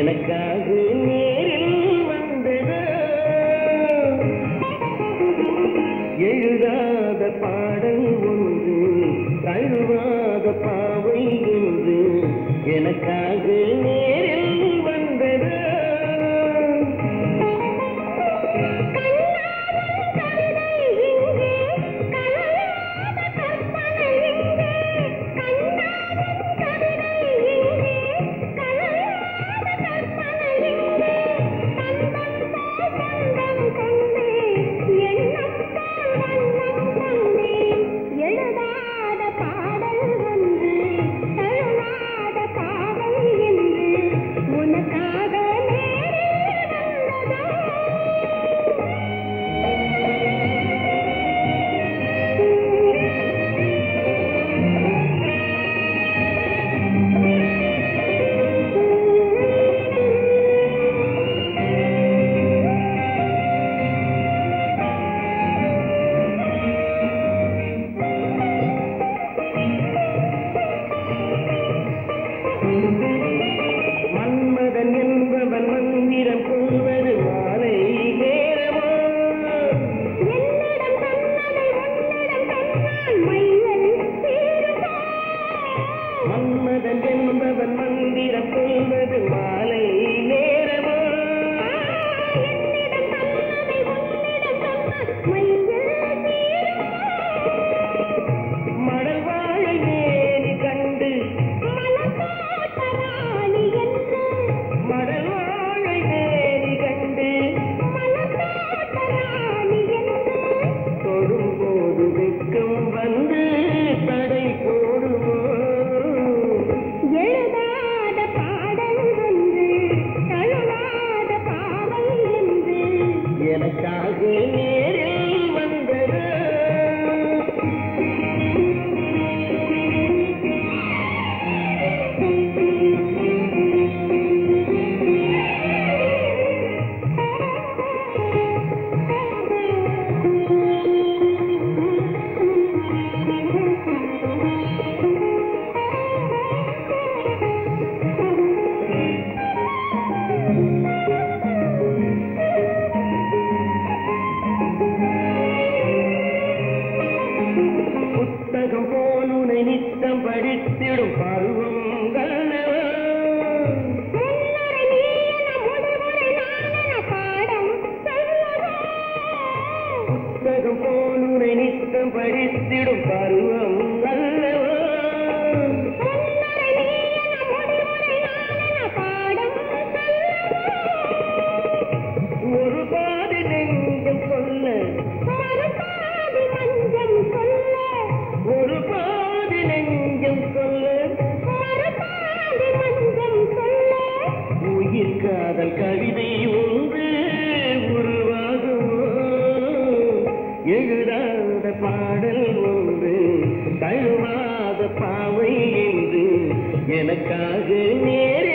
எனக்காக நேரில் வந்தது எழுதாத பாடல் ஒன்று தழுவாத பாவை என்று எனக்காக நேரில் வந்தது எழுதாத பாடல் ஒன்று தழுவாத பாவை என்று உனக்காக நேரில் வந்ததோ மன்மதன் என்பவன் மந்திரம் கொள்வது மாலை நேரமா என்னிடம் தன்னதை உன்னிடம் தந்தான் மையல் தீருமா மன்மதன் என்பவன் மந்திரம் கொள்வது மாலை நேரமா என்னிடம் தன்னதை உன்னிடம் தந்தான் மையல் தீருமா மடல் வாழை மேனி கண்டு மலர்காட்ட ராணி என்று மடல் வாழை மேனி கண்டு மலர்காட்ட ராணி என்று தொடும்போது வெட்கம் வந்து தடை போடுமோ எழுதாத பாடல் ஒன்று தழுவாத பாவை என்று எனக்காக நேரில் வந்தது புத்தகம் போல் உனை நித்தம் படித்திடும் பருவங்கள் முன்னுரை நீ என முடிவுரை நான் என பாடம் சொல்லவா புத்தகம் போல் உனை நித்தம் படித்திடும் பருவம் அல்லவா முன்னுரை நீ என முடிவுரை நான் என பாடம் சொல்லவா ஒரு பாதி நெஞ்சம் சொல்ல மறுபாதி மஞ்சம் சொல்ல ஒரு பாதி நெஞ்சம் சொல்ல மறுபாதி மஞ்சம் சொல்ல உயிர் காதல் கவிதை ஒன்று உருவாகுமோ எழுதாத பாடல் ஒன்று தழுவாத பாவை என்று எனக்காக நேரில்